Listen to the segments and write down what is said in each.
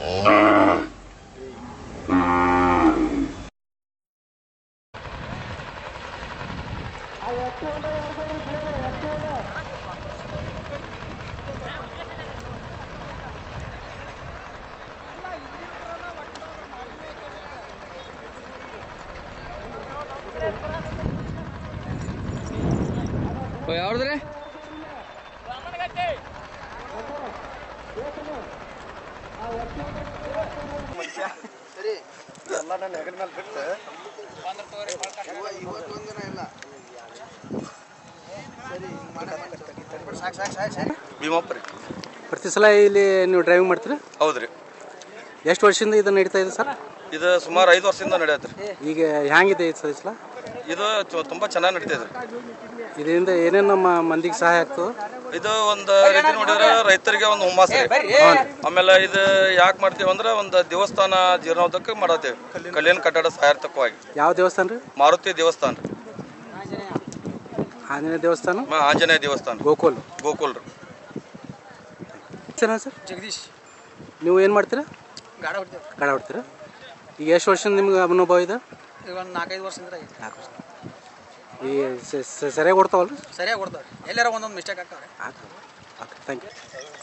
ಯಾವ್ದ್ರಿ ಎಲ್ಲ ನನ್ನ ಹೆಗಲ ಮೇಲೆ ಬಿಟ್ಟು ಇವತ್ತೊಂದಿನ ಇಲ್ಲ ಸರಿ ಸಾಕು ಸಾಕು ಸಾಕು ಸರಿ ಭೀಮಾಪುರಿ ಪ್ರತಿ ಸಲ ಇಲ್ಲಿ ನೀವು ಡ್ರೈವಿಂಗ್ ಮಾಡ್ತೀರಾ ಹೌದ್ರಿ ಎಷ್ಟು ವರ್ಷದಿಂದ ಇದು ನಡೀತಾ ಇದೆ ಸರ್ ಇದು ಸುಮಾರು ಐದು ವರ್ಷದಿಂದ ನಡೆಯತ್ರಿ ಈಗ ಹ್ಯಾಂಗಿದೆ ಇದು ಸಲ ಇದು ಚು- ತುಂಬಾ ಚೆನ್ನಾಗಿ ನಡೀತೈತ್ರಿ ಇದರಿಂದ ಏನೇನು ನಮ್ಮ ಮಂದಿಗೆ ಸಹಾಯ ಆಗ್ತದೆ ಇದು ಒಂದು ರೀತಿ ನೋಡಿದ್ರೆ ರೈತರಿಗೆ ಒಂದು ಹುಮ್ಮಸ್ ರೀ ಆಮೇಲೆ ಇದು ಯಾಕೆ ಮಾಡ್ತೀವಿ ಅಂದ್ರೆ ಒಂದು ದೇವಸ್ಥಾನ ಜೀರ್ಣೋದಕ್ಕೆ ಮಾಡತ್ತೇವೆ ಕಲ್ಲಿನ ಕಟ್ಟಡ ಸಹಾರ್ಥಕವಾಗಿ ಯಾವ ದೇವಸ್ಥಾನ ರೀ ಮಾರುತಿ ದೇವಸ್ಥಾನ ರೀ ಆಂಜನೇಯ ದೇವಸ್ಥಾನ ಮ- ಆಂಜನೇಯ ದೇವಸ್ಥಾನ ಗೋಕುಲ್ ಗೋಕುಲ್ ರೀ ಚೆನ್ನಾಗಿ ಸರ್ ಜಗದೀಶ್ ನೀವು ಏನು ಮಾಡ್ತೀರಾ ಗಾಡ ಹೊಡ್ತೇವೆ ಗಾಡಿ ಹೊಡ್ತೀರಾ ಈಗ ಎಷ್ಟು ವರ್ಷದಿಂದ ನಿಮ್ಗೆ ಅನುಭವ ಇದೆ ಈಗ ಒಂದು ನಾಲ್ಕೈದು ವರ್ಷದಿಂದ ಆಗೈತೆ ನಾಲ್ಕು ವರ್ಷ ಈ ಸ- ಸ- ಸರಿಯಾಗಿ ಓಡ್ತಾವಲ್ಲ ರೀ ಸರಿಯಾಗಿ ಕೊಡ್ತಾವೆ ಎಲ್ಲಾರ ಒಂದೊಂದು ಮಿಸ್ಟೇಕ್ ಆಗ್ತಾವೆ ಆಯ್ತು ಓಕೆ ಥ್ಯಾಂಕ್ ಯು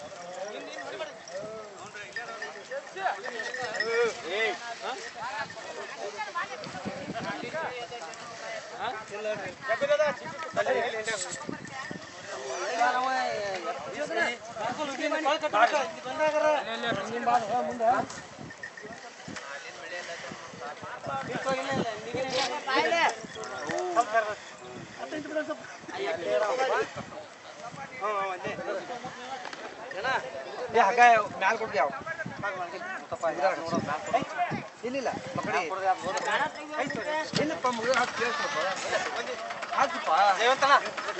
ಮ್ಯಾಲ ಕೊಡ್ರಿ ಯಾವ ಇಲ್ಲ ಪಕಡಿ ಇಲ್ಲಪ್ಪ ಮುಗಿದ ಹಾಕಿ ಕೇಳಿಸ್ರಪ್ಪ ಹಾಕಪ್ಪ ದೇವಂತನ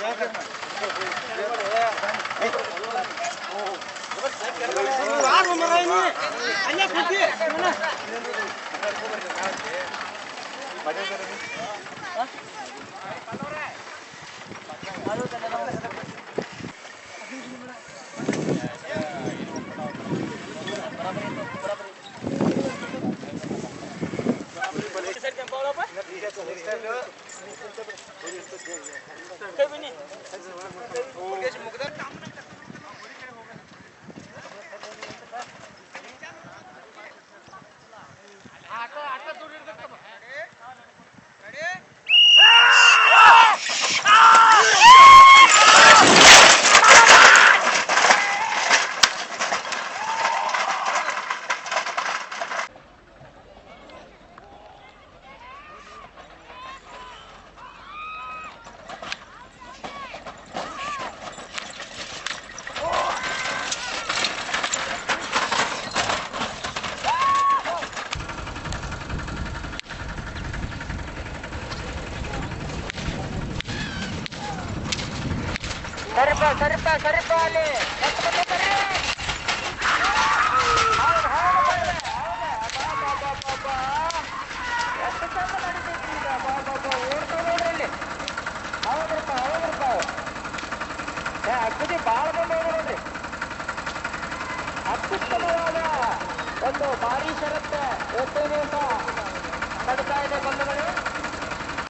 ಅಕ್ಕಿ ಬಾಳ ಬಂದ ನೋಡ್ರಿ ಅತ್ಯುತ್ತಮವಾದ ಒಂದು ಭಾರಿ ಷರತ್ತ ಇವತ್ತಿನ ದಿವಸ ನಡೀತಾ ಇದೆ ಬಂಧುಗಳು